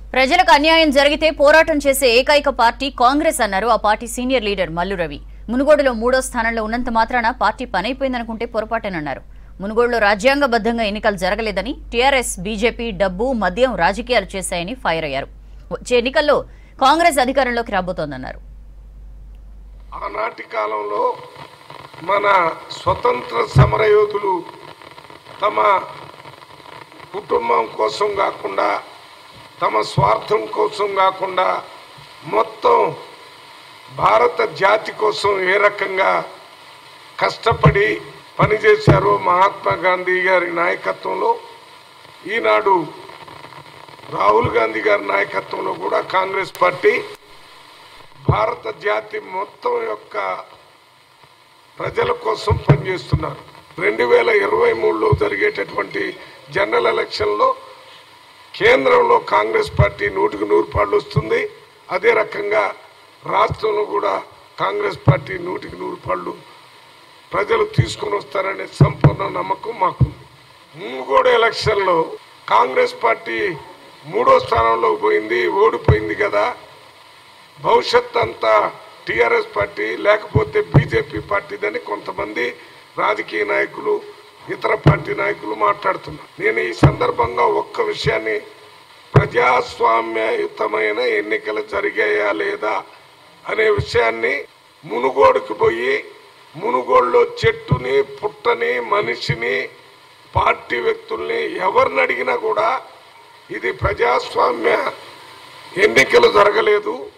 ప్రజలకు అన్యాయం జరిగితే పోరాటం చేసే ఏకైక పార్టీ కాంగ్రెస్ అన్నారు ఆ party senior leader Mallu Ravi మునుగోడులో మూడో స్థానంలో ఉన్నంత మాత్రాన పార్టీ పనైపోయిందనుకుంటే పొరపాటేనన్నారు మునుగోడులో రాజ్యాంగబద్ధంగా ఎన్నికలు జరగలేదని టీఆర్ఎస్ బీజేపీ డబ్బు మద్యం రాజకీయాలు చేశాయని ఫైర్ అయ్యారు వచ్చే ఎన్నికల్లో కాంగ్రెస్ అధికారంలోకి రాబోతోందన్నారు ఆనాటి కాలంలో మన స్వతంత్ర సమరయోధులు తమ కుటుంబం కోసం కాకుండా తమ స్వార్థం కోసం కాకుండా మొత్తం భారత జాతి కోసం ఏ రకంగా కష్టపడి పనిచేశారో మహాత్మా గాంధీ గారి నాయకత్వంలో ఈనాడు రాహుల్ గాంధీ గారి నాయకత్వంలో కూడా కాంగ్రెస్ పార్టీ భారత జాతి మొత్తం యొక్క ప్రజల కోసం పనిచేస్తున్నారు రెండు వేల ఇరవై మూడులో జరిగేటటువంటి జనరల్ ఎలక్షన్లో కేంద్రంలో కాంగ్రెస్ పార్టీ నూటికి నూరు పాళ్ళు వస్తుంది అదే రకంగా రాష్ట్రంలో కూడా కాంగ్రెస్ పార్టీ నూటికి నూరు పాళ్ళు ప్రజలు తీసుకొని వస్తారనే సంపూర్ణ నమ్మకం మాకుంది మునుగోడు ఎలక్షన్లో కాంగ్రెస్ పార్టీ మూడో స్థానంలో పోయింది ఓడిపోయింది కదా భవిష్యత్ అంతా టిఆర్ఎస్ పార్టీ లేకపోతే బీజేపీ పార్టీదని కొంతమంది రాజకీయ నాయకులు ఇతర పార్టీ నాయకులు మాట్లాడుతున్నారు నేను ఈ సందర్భంగా ఒక్క విషయాన్ని ప్రజాస్వామ్యయుతమైన ఎన్నికలు జరిగాయా లేదా అనే విషయాన్ని మునుగోడుకు పోయి మునుగోడులో చెట్టుని పుట్టని మనిషిని పార్టీ వ్యక్తుల్ని ఎవరిని అడిగినా కూడా ఇది ప్రజాస్వామ్య ఎన్నికలు జరగలేదు